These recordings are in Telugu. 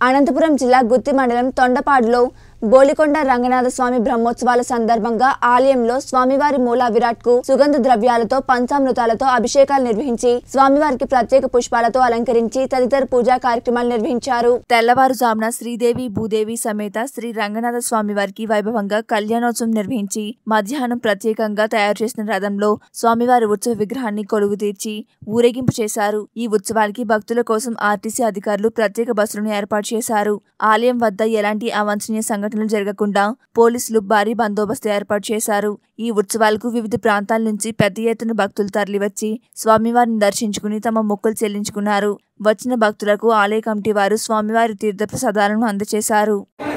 అనంతపురం జిల్లా గుత్తి మండలం తొండపాడులో బోలికొండ రంగనాథ స్వామి బ్రహ్మోత్సవాల సందర్భంగా ఆలయంలో స్వామివారి మూల విరాట్ కు సుగంధ ద్రవ్యాలతో పంచామృతాలతో అభిషేకాలు నిర్వహించి స్వామివారికి ప్రత్యేక పుష్పాలతో అలంకరించి తదితర పూజా కార్యక్రమాలు నిర్వహించారు తెల్లవారుజామున శ్రీదేవి భూదేవి సమేత శ్రీ రంగనాథ స్వామి వారికి వైభవంగా కళ్యాణోత్సవం నిర్వహించి మధ్యాహ్నం ప్రత్యేకంగా తయారు చేసిన రథంలో స్వామివారి ఉత్సవ విగ్రహాన్ని కొలువు తీర్చి ఊరేగింపు చేశారు ఈ ఉత్సవానికి భక్తుల కోసం ఆర్టీసీ అధికారులు ప్రత్యేక బస్సులను ఏర్పాటు చేశారు ఆలయం వద్ద ఎలాంటి అవాంఛనీయ సంఘటనలు జరగకుండా పోలీసులు భారీ బందోబస్తు ఏర్పాటు చేశారు ఈ ఉత్సవాలకు వివిధ ప్రాంతాల నుంచి పెద్ద ఎత్తున భక్తులు తరలివచ్చి స్వామివారిని దర్శించుకుని తమ మొక్కులు చెల్లించుకున్నారు వచ్చిన భక్తులకు ఆలయ కమిటీ వారు స్వామివారి తీర్థ ప్రసాదాలను అందజేశారు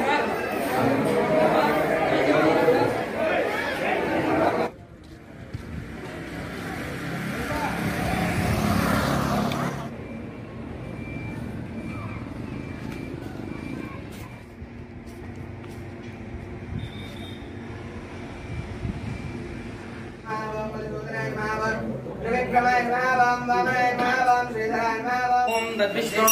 ఓం దద్విష్ణు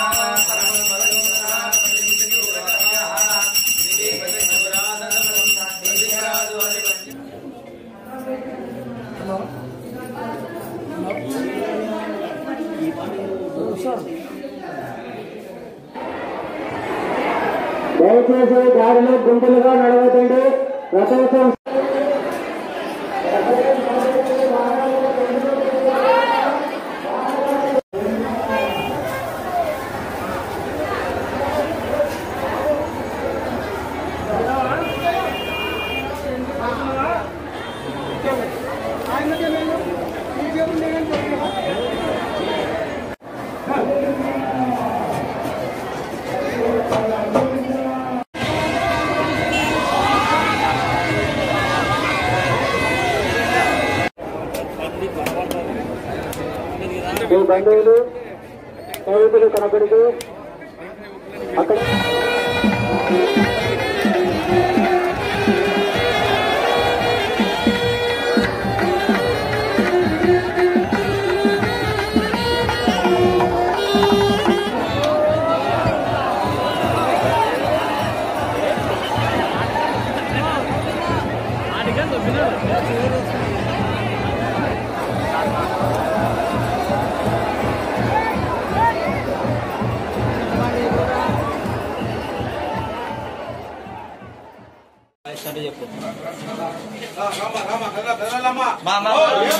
దయచేసి దారిలో గుంపులుగా నడవదండి రథోత్సవం మీ బంధువులు స్నేహితులు కనపడితే అక్కడ మా మా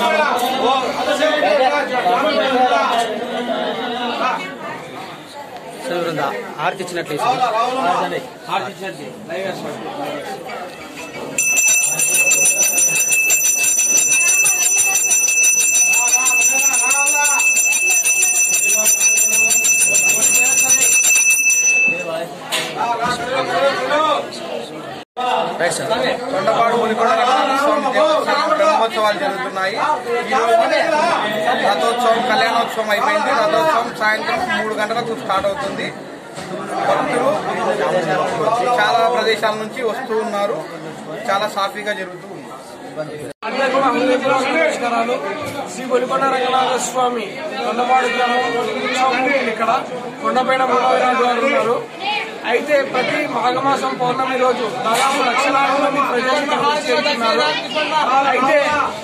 బృందా ఆర్తి ఇచ్చినట్లు ఆర్తి ఇచ్చినట్లు రైట్ సార్ తొండపాడు మునికొండ రంగనాథ స్వామి దేవస్థానం బ్రహ్మోత్సవాలు జరుగుతున్నాయి ఈ రోజు రథోత్సవం కళ్యాణోత్సవం అయిపోయింది రథోత్సవం సాయంత్రం మూడు గంటలకు స్టార్ట్ అవుతుంది భక్తులు చాలా ప్రదేశాల నుంచి వస్తూ ఉన్నారు చాలా సాఫీగా జరుగుతూ ఉంది అందరికీ మా హృదయపూర్వక నమస్కారాలు శ్రీ బొలికొండ రంగనాథ స్వామి కొండపాడు గ్రామంలో ఉత్సవమూర్తులు ఇక్కడ కొండపైన మూలవిరాజు గారు ఉన్నారు అయితే ప్రతి మాఘమాసం పౌర్ణమి రోజు దాదాపు లక్షలాది మంది ప్రజలు ఇక్కడ వచ్చి చేరుతున్నారు అయితే